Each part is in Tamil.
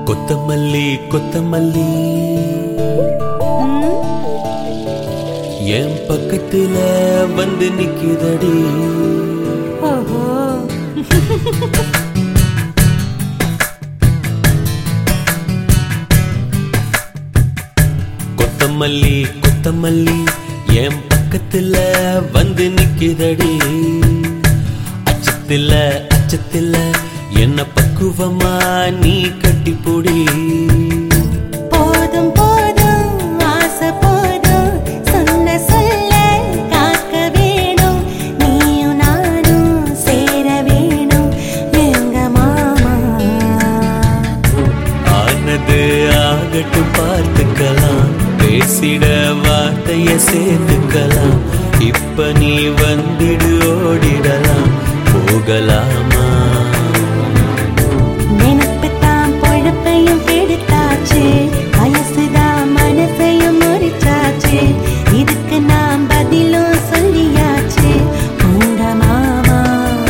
கொத்தமல்லி கொத்தமல்லி என் பக்கத்துல வந்து நிக்குதடி ஓஹோ கொத்தமல்லி கொத்தமல்லி என் பக்கத்துல வந்து நிக்குதடி அச்சத்துல அச்சத்துல என்ன பக்குவமா நீ கட்டிப்புடி போதும் போதும் ஆசை போதும் சொன்ன சொல்ல காக்க வேணும் நீயும் நானும் சேர வேணும் எங்க மாமா ஆனது ஆகட்டும் பார்த்துக்கலாம் பேசிட வார்த்தைய சேர்த்துக்கலாம் இப்ப நீ வந்திடு ஓடிடலாம் போகலாமா நினைப்பு தான் பொழப்பையும் கெடுத்தாச்சு வயசுதான் மனசையும் முறிச்சாச்சு இதுக்கு நான் பதிலும் சொல்லியாச்சு உங்க மாமா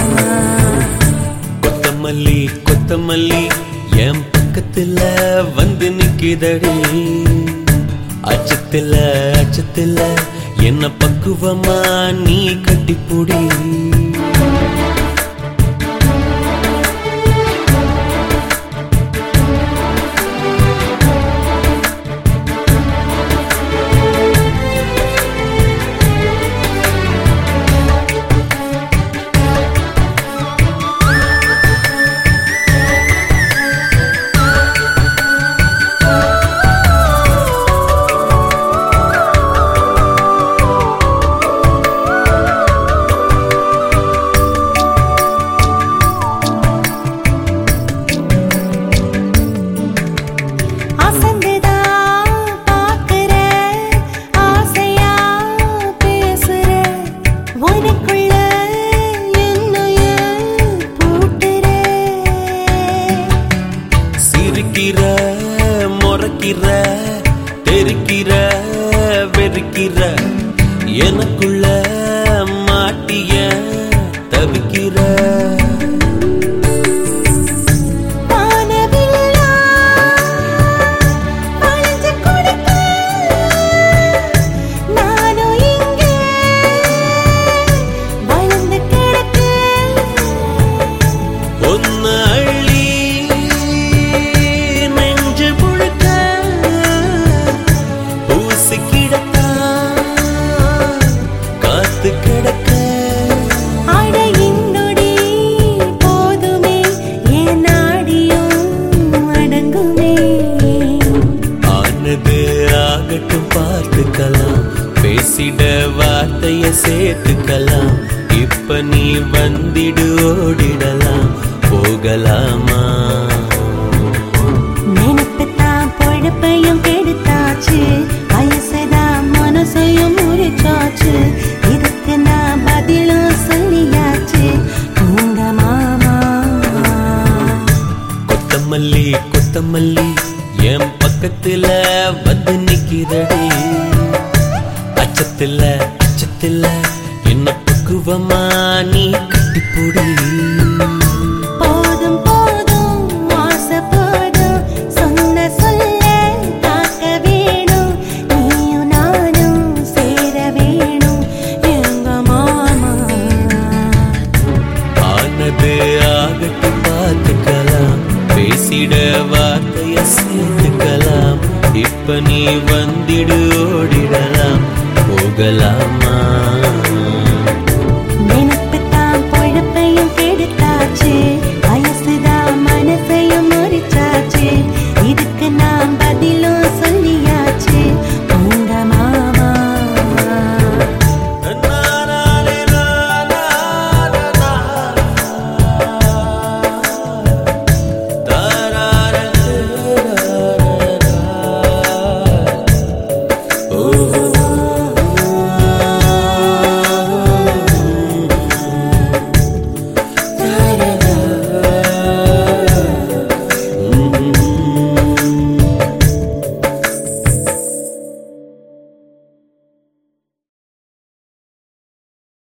கொத்தமல்லி கொத்தமல்லி என் பக்கத்துல வந்து நிக்கிதடி அச்சத்துல அச்சத்துல என்ன பக்குவமா நீ கட்டிப்புடி அசந்துதான் பாக்குற ஆசையா பேசுற உனக்குள்ள என்னைய பூட்டுற சிரிக்கிற முறைக்கிற தெரிக்கிற வெறுக்கிற எனக்குள்ள மாட்டிய தவிக்கிற வானவில்லா வளைஞ்சு கொடுக்க நானும் இங்கே வளர்ந்து கிடக்க ஒன்னு அள்ளி நெஞ்சு முழுக்க ஊசி கிடத்தா காத்து கிடக்க அட இன்னொடி போதுமே என் நாடியும் அடங்குமே ஆனது ஆகட்டும் பார்த்துக்கலாம் பேசிட வார்த்தைய சேர்த்துக்கலாம் இப்ப நீ வந்திடு ஓடிடலாம் போகலாமா நினைப்பு தான் பொழப்பையும் கெடுத்தாச்சு வயசுதான் மனசையும் முறிச்சாச்சு இதுக்கு நான் பதிலும் சொல்லியாச்சு உங்க மாமா கொத்தமல்லி கொத்தமல்லி என் பக்கத்துல வந்து நிக்கிறடி அச்சத்துல அச்சத்துல என்ன பக்குவமா நீ கட்டிப்புடி போதும் போதும் ஆசை போதும் சொன்ன சொல்ல காக்க வேணும் நீயும் நானும் சேர வேணும் எங்க மாமா ஆனது ஆகட்டும் பார்த்துக்கலாம் பேசிட வார்த்தைய சேர்த்துக்கலாம் இப்ப நீ வந்திடு ஓடிடலாம் போகலாமா